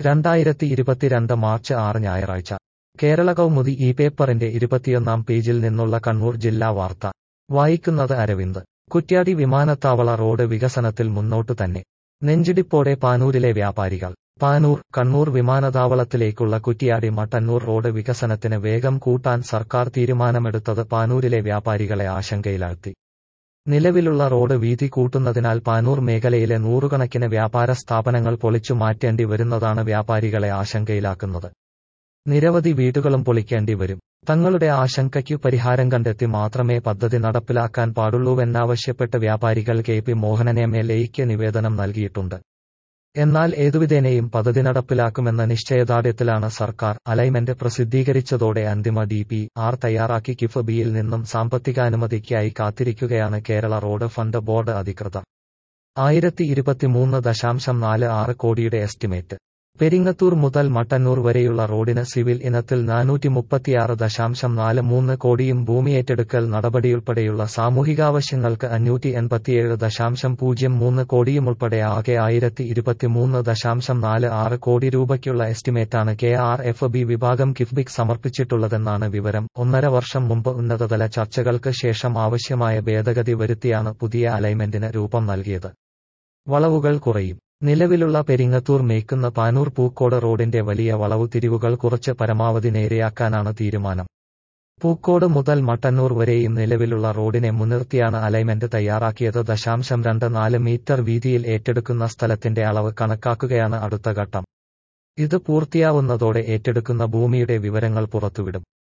രണ്ടായിരത്തി ഇരുപത്തിരണ്ട് മാർച്ച് ആറ് ഞായറാഴ്ച കേരള കൗമുദി ഈ പേപ്പറിന്റെ ഇരുപത്തിയൊന്നാം പേജിൽ നിന്നുള്ള കണ്ണൂർ ജില്ലാ വാർത്ത വായിക്കുന്നത് അരവിന്ദ് കുറ്റ്യാടി വിമാനത്താവള റോഡ് വികസനത്തിൽ മുന്നോട്ടു തന്നെ നെഞ്ചിടിപ്പോടെ പാനൂരിലെ വ്യാപാരികൾ പാനൂർ കണ്ണൂർ വിമാനത്താവളത്തിലേക്കുള്ള കുറ്റിയാടി മട്ടന്നൂർ റോഡ് വികസനത്തിന് വേഗം കൂട്ടാൻ സർക്കാർ തീരുമാനമെടുത്തത് പാനൂരിലെ വ്യാപാരികളെ ആശങ്കയിലാഴ്ത്തി നിലവിലുള്ള റോഡ് വീതി കൂട്ടുന്നതിനാൽ പാനൂർ മേഖലയിലെ നൂറുകണക്കിന് വ്യാപാര സ്ഥാപനങ്ങൾ പൊളിച്ചു മാറ്റേണ്ടി വരുന്നതാണ് വ്യാപാരികളെ ആശങ്കയിലാക്കുന്നത് നിരവധി വീടുകളും പൊളിക്കേണ്ടി വരും തങ്ങളുടെ ആശങ്കയ്ക്കു പരിഹാരം കണ്ടെത്തി മാത്രമേ പദ്ധതി നടപ്പിലാക്കാൻ പാടുള്ളൂവെന്നാവശ്യപ്പെട്ട് വ്യാപാരികൾ K P Mohanan M L എയ്ക്ക് നിവേദനം നൽകിയിട്ടുണ്ട് എന്നാൽ ഏതുവിധേനയും പദ്ധതി നടപ്പിലാക്കുമെന്ന നിശ്ചയദാർഢ്യത്തിലാണ് സർക്കാർ അലൈൻമെന്റ് പ്രസിദ്ധീകരിച്ചതോടെ അന്തിമ ഡി പി ആർ തയ്യാറാക്കി കിഫ്ബിയിൽ നിന്നും സാമ്പത്തികാനുമതിക്കായി കാത്തിരിക്കുകയാണ് കേരള റോഡ് ഫണ്ട് ബോർഡ് അധികൃതർ ആയിരത്തി ഇരുപത്തിമൂന്ന് ദശാംശം നാല് ആറ് കോടിയുടെ എസ്റ്റിമേറ്റ് പെരിങ്ങത്തൂർ മുതൽ മട്ടന്നൂർ വരെയുള്ള റോഡിന് സിവിൽ ഇനത്തിൽ നാനൂറ്റി മുപ്പത്തിയാറ് ദശാംശം നാല് മൂന്ന് കോടിയും ഭൂമി ഏറ്റെടുക്കൽ നടപടിയുൾപ്പെടെയുള്ള സാമൂഹികാവശ്യങ്ങൾക്ക് അഞ്ഞൂറ്റി എൺപത്തിയേഴ് ദശാംശം പൂജ്യം മൂന്ന് കോടിയുമുൾപ്പെടെ ആകെ ആയിരത്തി ഇരുപത്തിമൂന്ന് ദശാംശം നാല് ആറ് കോടി രൂപയ്ക്കുള്ള എസ്റ്റിമേറ്റാണ് കെ ആർ എഫ് ബി വിഭാഗം കിഫ്ബിക് സമർപ്പിച്ചിട്ടുള്ളതെന്നാണ് വിവരം ഒന്നര വർഷം മുമ്പ് ഉന്നതതല ചർച്ചകൾക്ക് ശേഷം ആവശ്യമായ ഭേദഗതി വരുത്തിയാണ് പുതിയ അലൈൻമെന്റിന് രൂപം നൽകിയത് വളവുകൾ കുറയും നിലവിലുള്ള പെരിങ്ങത്തൂർ മേക്കുന്ന പാനൂർ പൂക്കോട് റോഡിന്റെ വലിയ വളവു തിരിവുകൾ കുറച്ച് പരമാവധി നേരെയാക്കാനാണ് തീരുമാനം പൂക്കോട് മുതൽ മട്ടന്നൂർ വരെയും നിലവിലുള്ള റോഡിനെ മുൻനിർത്തിയാണ് അലൈൻമെന്റ് തയ്യാറാക്കിയത് ദശാംശം രണ്ട് നാല് മീറ്റർ വീതിയിൽ ഏറ്റെടുക്കുന്ന സ്ഥലത്തിന്റെ അളവ് കണക്കാക്കുകയാണ് അടുത്ത ഘട്ടം ഇത് പൂർത്തിയാവുന്നതോടെ ഏറ്റെടുക്കുന്ന ഭൂമിയുടെ വിവരങ്ങൾ പുറത്തുവിടും